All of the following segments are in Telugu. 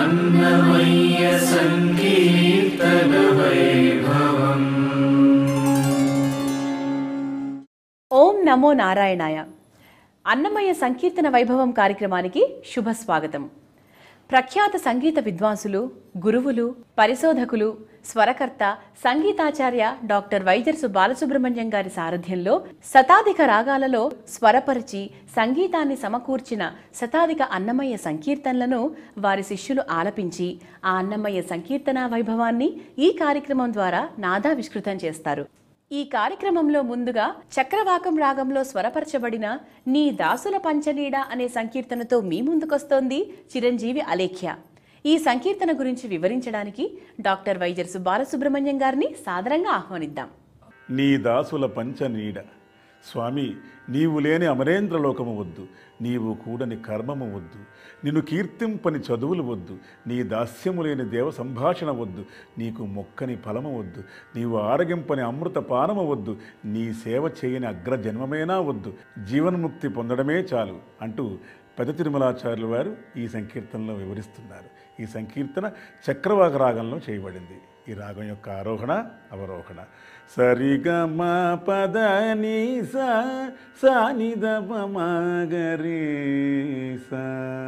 అన్నమయ్య సంకీర్తన వైభవం ఓం నమో నారాయణాయ అన్నమయ్య సంకీర్తన వైభవం కార్యక్రమానికి శుభ స్వాగతం ప్రఖ్యాత సంగీత విద్వాంసులు గురువులు పరిశోధకులు స్వరకర్త సంగీతాచార్య డాక్టర్ వైద్యర్సు బాలసుబ్రహ్మణ్యం గారి సారథ్యంలో శతాధిక రాగాలలో స్వరపరిచి సంగీతాన్ని సమకూర్చిన శతాధిక అన్నమయ్య సంకీర్తనలను వారి శిష్యులు ఆలపించి ఆ అన్నమయ్య సంకీర్తన వైభవాన్ని ఈ కార్యక్రమం ద్వారా నాదావిష్కృతం చేస్తారు ఈ కార్యక్రమంలో ముందుగా చక్రవాకం రాగంలో స్వరపరచబడిన నీ దాసుల పంచనీడ అనే సంకీర్తనతో మీ ముందుకొస్తోంది చిరంజీవి అలేఖ్య ఈ సంకీర్తన గురించి వివరించడానికి డాక్టర్ వైద్యర్సు బాలసుబ్రహ్మణ్యం గారిని సాదరంగా ఆహ్వానిద్దాం నీ దాసుల పంచనీడ స్వామి నీవు లేని అమరేంద్రలోకము వద్దు నీవు కూడని కర్మము వద్దు నిన్ను కీర్తింపని చదువులు వద్దు నీ దాస్యము లేని దేవ సంభాషణ వద్దు నీకు మొక్కని ఫలము వద్దు నీవు ఆరగింపని అమృత పానము వద్దు నీ సేవ చేయని అగ్రజన్మమేనా వద్దు జీవన్ముక్తి పొందడమే చాలు అంటూ పెద్ద తిరుమలాచార్యుల వారు ఈ సంకీర్తనలో వివరిస్తున్నారు ఈ సంకీర్తన చక్రవాక రాగంలో చేయబడింది ఈ రాగం యొక్క ఆరోహణ అవరోహణ సరిగమ పద నీ సా సానిద మగరి సా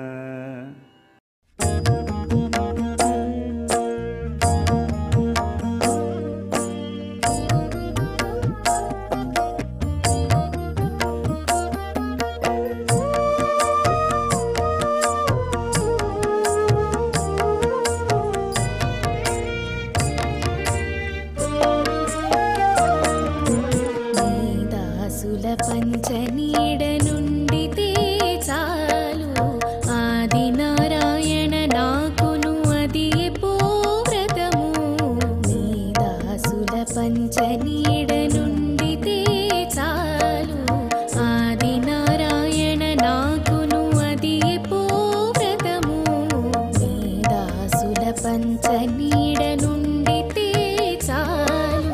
నీ దాసుల పంచనీడ నుండితే చాలు ఆది నారాయణ నాకును అది వ్రతము నీ దాసుల పంచనీడ నుండితే చాలు ఆది నారాయణ నాకును అది వ్రతము నీ దాసుల పంచనీడ నుండితే చాలు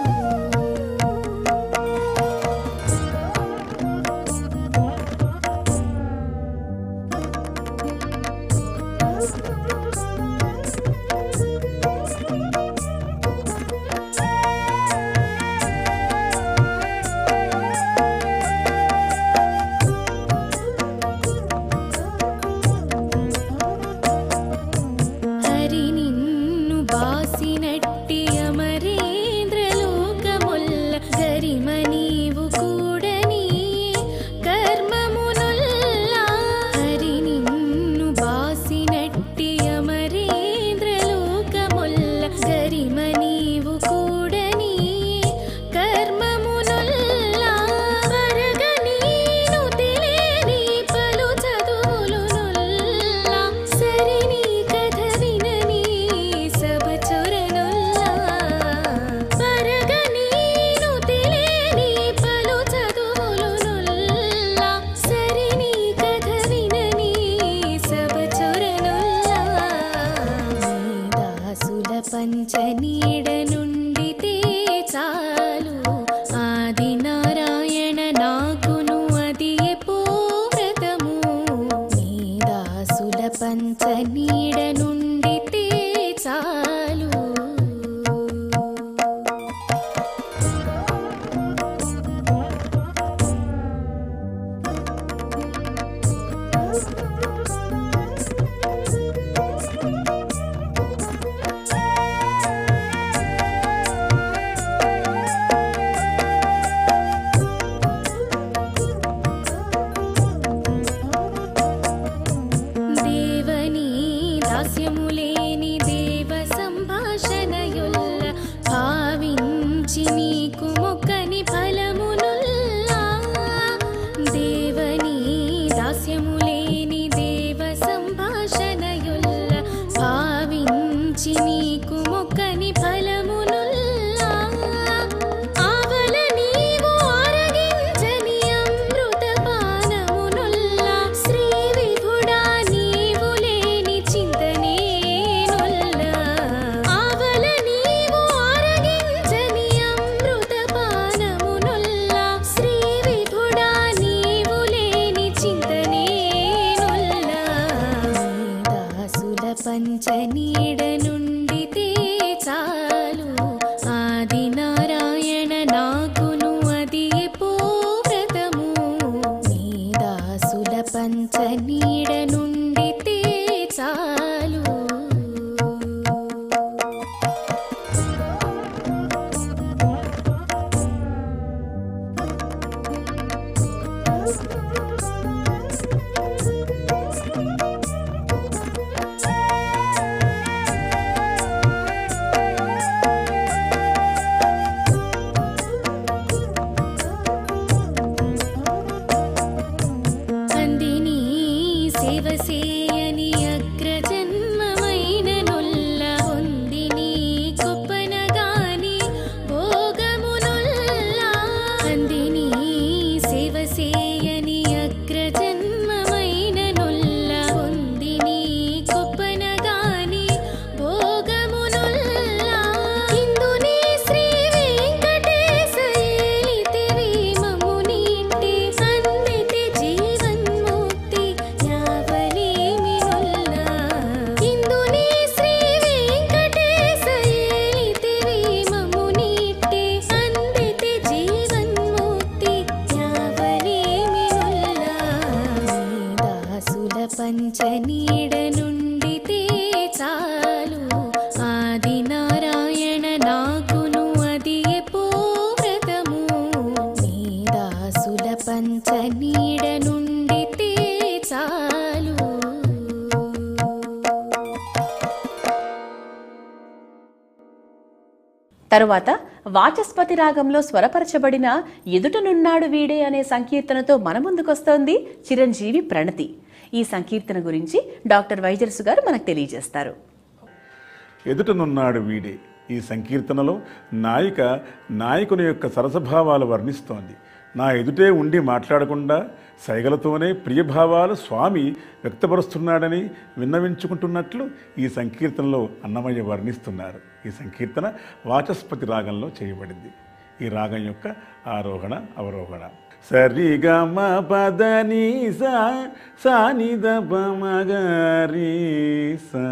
హరి నిన్ను బాసినట్టి అమరేంద్రలోకముల్ల గరిమ నీవు కూడని కర్మమునుల్లా హరి నిన్ను బాసినట్టి అమరేంద్రలోకముల్ల గరిమ నీవు కూడని కర్మమునుల్లా వరగ నీను తెలియని పలు చదువులునుల్లా సరి నీ కథ వినని సబచురనుల్లా వరగ నీను తెలియని పలు చదువులునుల్లా సరి నీ కథ వినని సబచురనుల్లా నీ దాసుల పంచనీడ నుండితే చాలు ఆది నారాయణ నాకును అది వ్రతము నీ దాసుల పంచనీడ నుండితే చాలు దేవని దాస్యము లేని దేవ నీడ నుండితే చాలు ఆది నారాయణ నాకును అది ఎపో వ్రతము నీ దాసుల పంచ నీడ నుండితే చాలు అందిని సేవ సేయని అగ్రజన్మమైన నొల్ల పొందిని గొప్పనగాని భోగమునొల్ల అందిని సేవ సేయని అగ్రజన్మమైన నొల్ల పొందిని గొప్పనగాని భోగమునొల్ల ఇందుని శ్రీ వెంకటేశ ఏలితివి మమ్మునింటి అందితి జీవన్ముక్తి యావలేమి నొల్ల ఇందుని శ్రీ వెంకటేశ ఏలితివి మమ్మునింటి అందితి జీవన్ముక్తి యావలేమి నొల్ల దాసుల పంచ నీడ నుండితే చాలు ఆది నారాయణ నాకును అది ఎపో వ్రతము నీ దాసుల పంచ నీడ నుండితే చాలు తరువాత వాచస్పతి రాగంలో స్వరపరచబడిన ఎదుటనున్నాడు వీడే అనే సంకీర్తనతో మన ముందుకొస్తోంది చిరంజీవి ప్రణతి ఈ సంకీర్తన గురించి డాక్టర్ వైజర్సు గారు మనకు తెలియజేస్తారు ఎదుటనున్నాడు వీడే ఈ సంకీర్తనలో నాయిక నాయకుని యొక్క సరసభావాలు వర్ణిస్తోంది నా ఎదుటే ఉండి మాట్లాడకుండా సైగలతోనే ప్రియభావాలు స్వామి వ్యక్తపరుస్తున్నాడని విన్నవించుకుంటున్నట్లు ఈ సంకీర్తనలో అన్నమయ్య వర్ణిస్తున్నారు ఈ సంకీర్తన వాచస్పతి రాగంలో చేయబడింది ఈ రాగం యొక్క ఆరోహణ అవరోహణ సరిగమ పదని సా సానిద పమగరి సా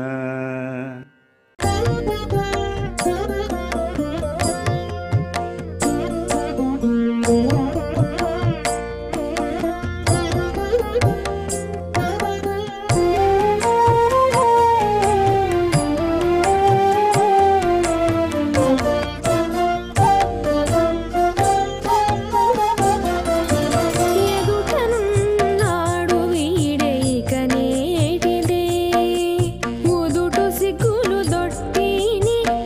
ఎదుటనున్నాడు వీడే ఇక నేటిదే ముదుటు సిగ్గులు దొట్టిని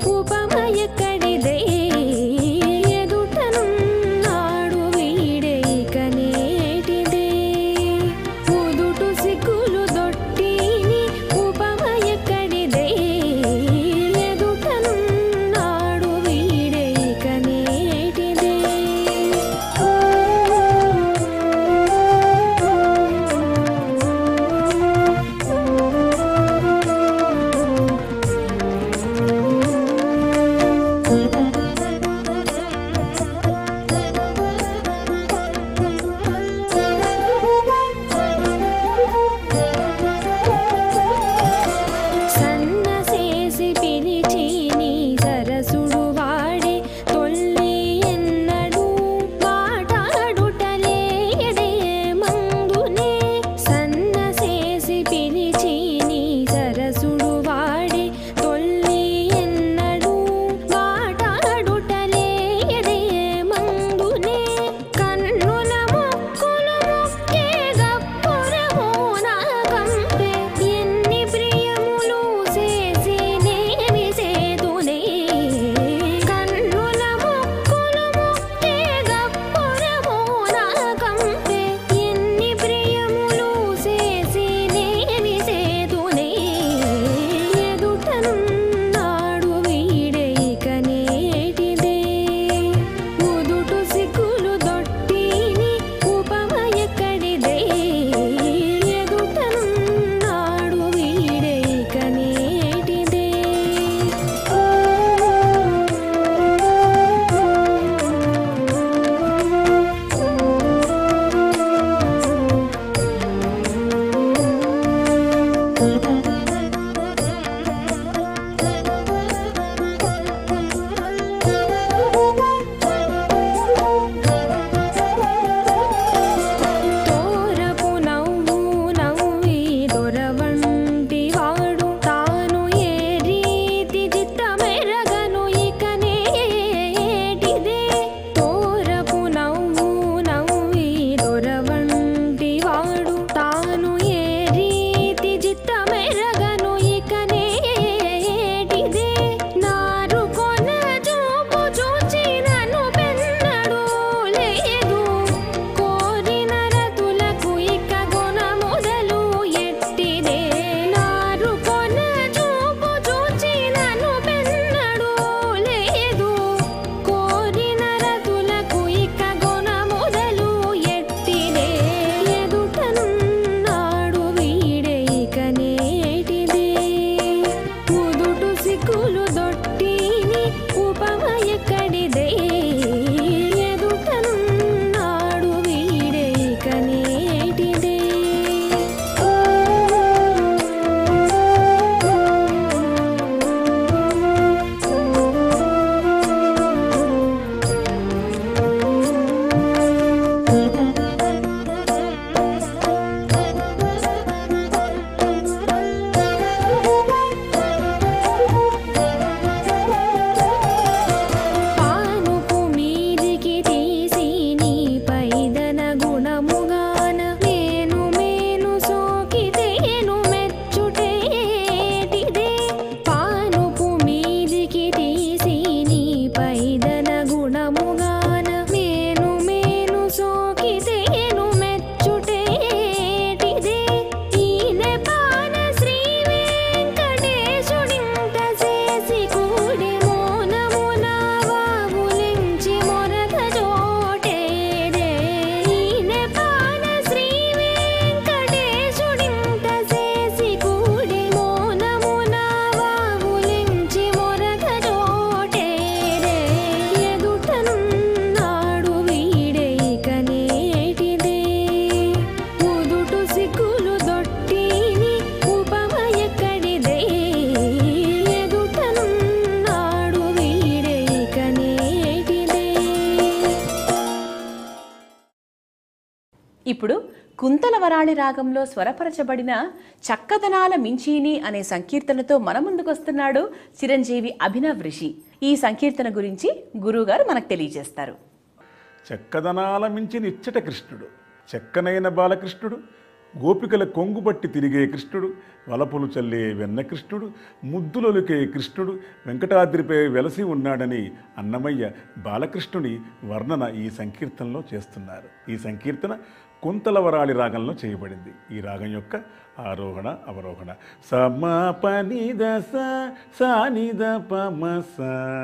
కుంతలవరాళి రాగంలో స్వరపరచబడిన చక్కదనాల మించీని అనే సంకీర్తనతో మన ముందుకొస్తున్నాడు చిరంజీవి అభినవ్ రిషి ఈ సంకీర్తన గురించి గురువుగారు మనకు తెలియజేస్తారు చెక్కదనాల మించి నిచ్చట కృష్ణుడు చెక్కనైన బాలకృష్ణుడు గోపికల కొంగుబట్టి తిరిగే కృష్ణుడు వలపులు చల్లే వెన్న కృష్ణుడు ముద్దులొలికే కృష్ణుడు వెంకటాద్రిపై వెలసి ఉన్నాడని అన్నమయ్య బాలకృష్ణుని వర్ణన ఈ సంకీర్తనలో చేస్తున్నారు ఈ సంకీర్తన కుంతలవరాళి రాగంలో చేయబడింది ఈ రాగం యొక్క ఆరోహణ అవరోహణ సమాపనిద స సానిద పమస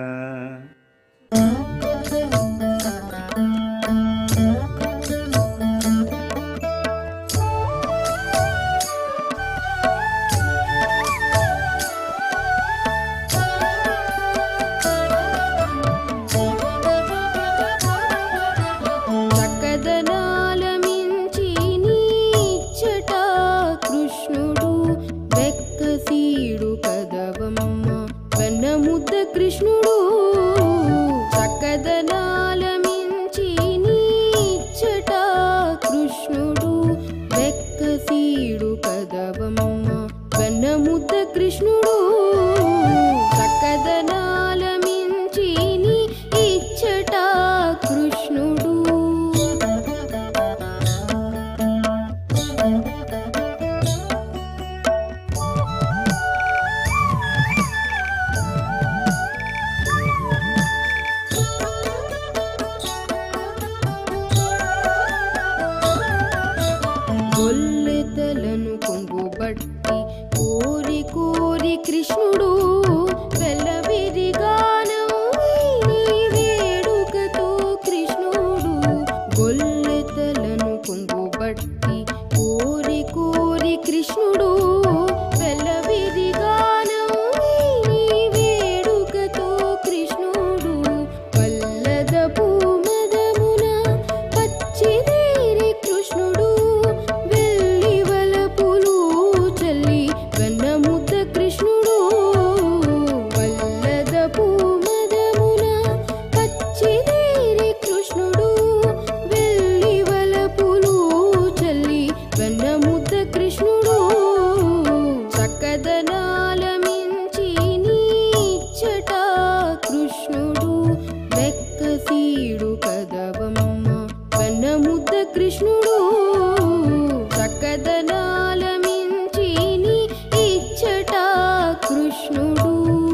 చక్కదనాల మించి నీచ్చట కృష్ణుడు వెక్కసీడు కదవమ్మ వెన్నముద్ద కృష్ణుడు చక్కదనాల మించి నీచ్చట కృష్ణుడు వెక్కసీడు కదవమ్మ వెన్నముద్ద కృష్ణుడు చక్కదనాల మించి నీ ఇచ్చట కృష్ణుడు గొల్లెతలను కొంగుబట్టి కోరి కోరి కృష్ణుడు వెల్లవిరిగానం వేడుకతో కృష్ణుడు గొల్లెతలను కొంగుబట్టి కోరి కోరి కృష్ణుడు వెల్లవిరిగానం వేడుకతో కృష్ణుడు పల్లదపు మదమున పచ్చిదేరి కృష్ణుడు వెళ్ళి వలపులు చల్లి వెన్నముద్ద కృష్ణుడు వల్లదపు మదమున పచ్చిదేరి కృష్ణుడు వెళ్ళి వలపులు చల్లి వెన్నముద్ద కృష్ణుడు చక్కదనాల మించి నీచ్చట కృష్ణుడు వెక్కసీడు కదవమ్మ వెన్నముద్ద కృష్ణుడు చక్కదనాల మించి నీ ఇచ్చట కృష్ణుడు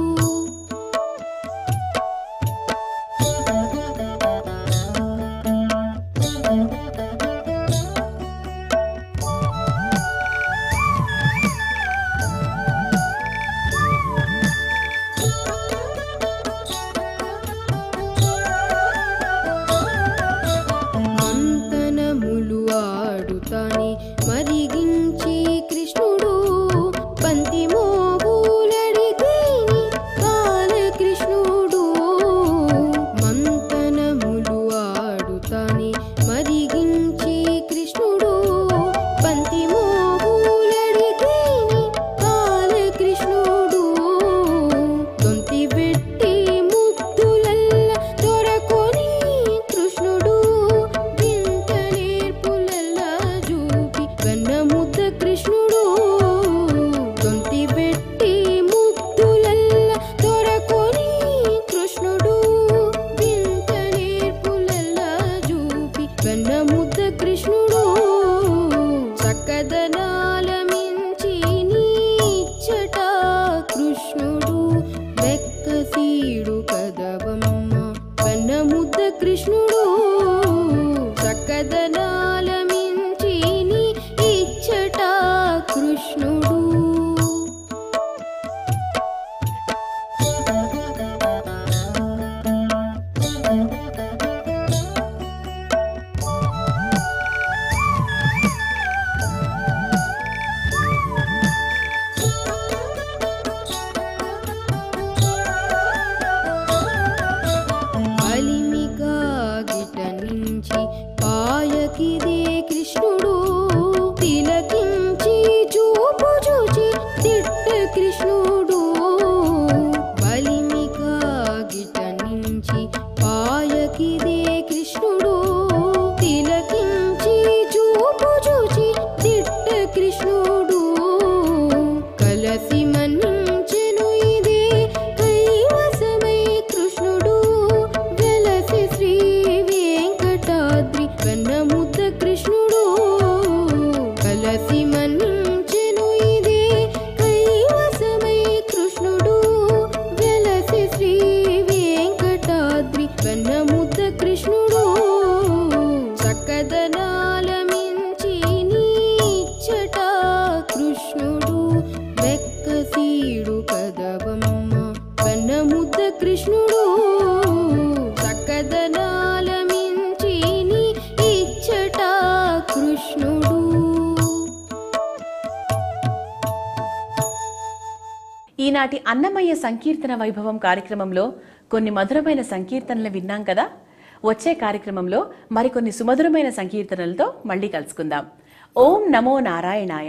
మంతనములు ఆడుతాని మరిగించి కృష్ణుడు పంతి మోబూలడితేని బాలకృష్ణుడు మంతనములు ఆడుతాని మరిగించి కృష్ణుడు పంతి మోబూలడితేని బాలకృష్ణుడు దొంతి పెట్టి ముద్దులల్ల దొరకొని కృష్ణుడు వింత నేర్పులల్లా చూపి వెన్న ముద్ద కృష్ణుడు దొంతి పెట్టి ముద్దులల్ల దొరకొని కృష్ణుడు వింత నేర్పులల్లా చూపి వెన్న ముద్ద కృష్ణుడు చక్కదనాల మించి నీచ్చట కృష్ణుడు వెక్కసీడు కదవమ్మ వెన్నముద్ద కృష్ణుడు చక్కదనాల మించి నీ ఇచ్చట కృష్ణుడు వెలసి మన్నించెను ఇదే కైవసమై కృష్ణుడు వెలసి శ్రీ వెంకటాద్రి వెన్నముద్ద కృష్ణుడు చక్కదనాల మించి నీచట కృష్ణుడు వెక్కసీడు కదవమ్మ వెన్నముద్ద కృష్ణుడు చక్కదనాల మించి నీ ఇచ్చట కృష్ణుడు ఈనాటి అన్నమయ్య సంకీర్తన వైభవం కార్యక్రమంలో కొన్ని మధురమైన సంకీర్తనలు విన్నాం కదా వచ్చే కార్యక్రమంలో మరికొన్ని సుమధురమైన సంకీర్తనలతో మళ్ళీ కలుసుకుందాం ఓం నమో నారాయణాయ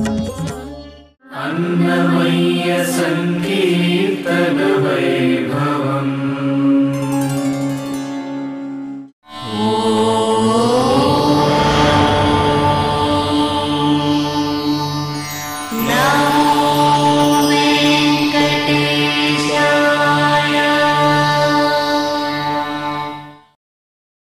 अन्नमय्य सङ्कीर्तन वैभव